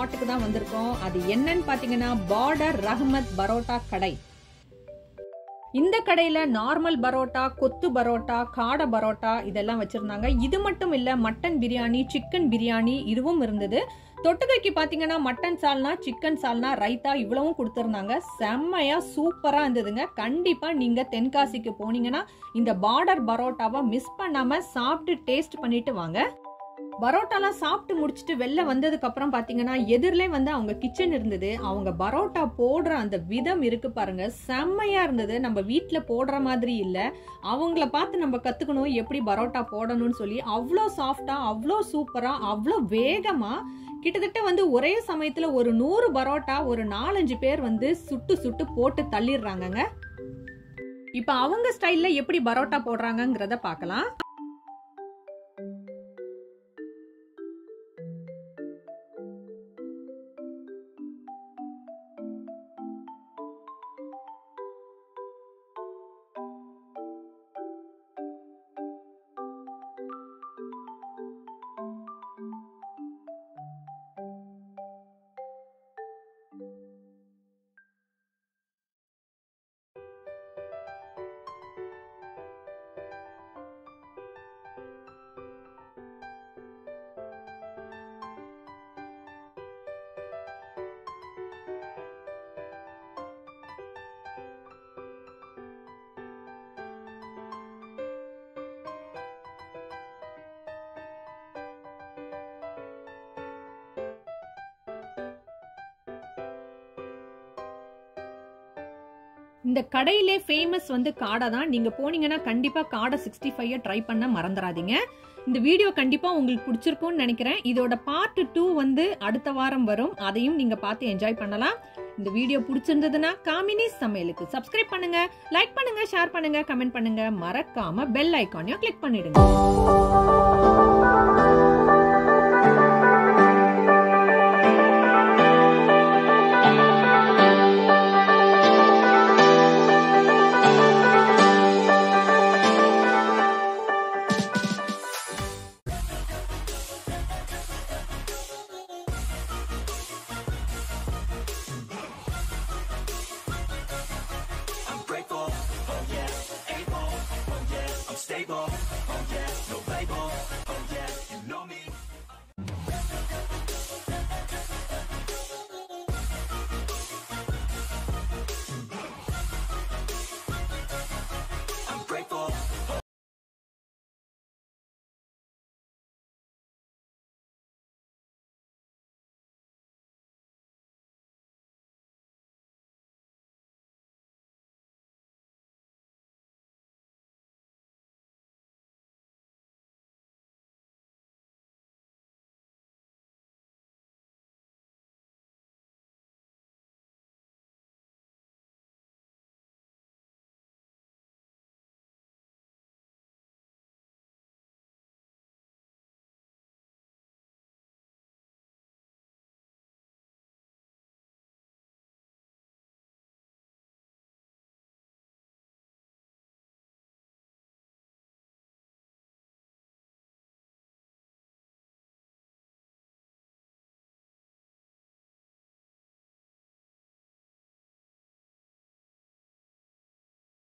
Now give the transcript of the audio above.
ஸ்பாட்டுக்கு தான் வந்திருக்கோம் அது என்னன்னு பாத்தீங்கன்னா பார்டர் ரஹ்மத் பரோட்டா கடை இந்த கடையில நார்மல் பரோட்டா கொத்து பரோட்டா காடை பரோட்டா இதெல்லாம் வச்சிருந்தாங்க இது மட்டும் இல்ல மட்டன் பிரியாணி சிக்கன் பிரியாணி இதுவும் இருந்தது தொட்டுக்கைக்கு பாத்தீங்கன்னா மட்டன் சால்னா சிக்கன் சால்னா ரைத்தா இவ்வளவும் கொடுத்துருந்தாங்க செம்மையா சூப்பரா இருந்ததுங்க கண்டிப்பா நீங்க தென்காசிக்கு போனீங்கன்னா இந்த பார்டர் பரோட்டாவை மிஸ் பண்ணாம சாப்பிட்டு டேஸ்ட் பண்ணிட்டு வாங்க பரோட்டாலாம் சாப்பிட்டு முடிச்சுட்டு வெளில வந்ததுக்கு அப்புறம் பாத்தீங்கன்னா எதிரிலே வந்து அவங்க கிச்சன் இருந்தது அவங்க பரோட்டா போடுற அந்த விதம் இருக்கு பாருங்க செம்மையா இருந்தது நம்ம வீட்ல போடுற மாதிரி இல்ல அவங்கள பார்த்து நம்ம கத்துக்கணும் எப்படி பரோட்டா போடணும்னு சொல்லி அவ்வளோ சாஃப்டா அவ்வளோ சூப்பரா அவ்வளோ வேகமா கிட்டத்தட்ட வந்து ஒரே சமயத்துல ஒரு நூறு பரோட்டா ஒரு நாலஞ்சு பேர் வந்து சுட்டு சுட்டு போட்டு தள்ளிடுறாங்கங்க இப்ப அவங்க ஸ்டைல்ல எப்படி பரோட்டா போடுறாங்கங்கிறத பார்க்கலாம் இந்த கடையிலே ஃபேமஸ் வந்து காடை தான் நீங்க போனீங்கன்னா கண்டிப்பா காடை சிக்ஸ்டி ஃபைவ் ட்ரை பண்ண மறந்துடாதீங்க இந்த வீடியோ கண்டிப்பா உங்களுக்கு பிடிச்சிருக்கும்னு நினைக்கிறேன் இதோட பார்ட் டூ வந்து அடுத்த வாரம் வரும் அதையும் நீங்க பார்த்து என்ஜாய் பண்ணலாம் இந்த வீடியோ பிடிச்சிருந்ததுன்னா காமினி சமையலுக்கு சப்ஸ்கிரைப் பண்ணுங்க லைக் பண்ணுங்க ஷேர் பண்ணுங்க கமெண்ட் பண்ணுங்க மறக்காம பெல் ஐக்கானையும் கிளிக் பண்ணிடுங்க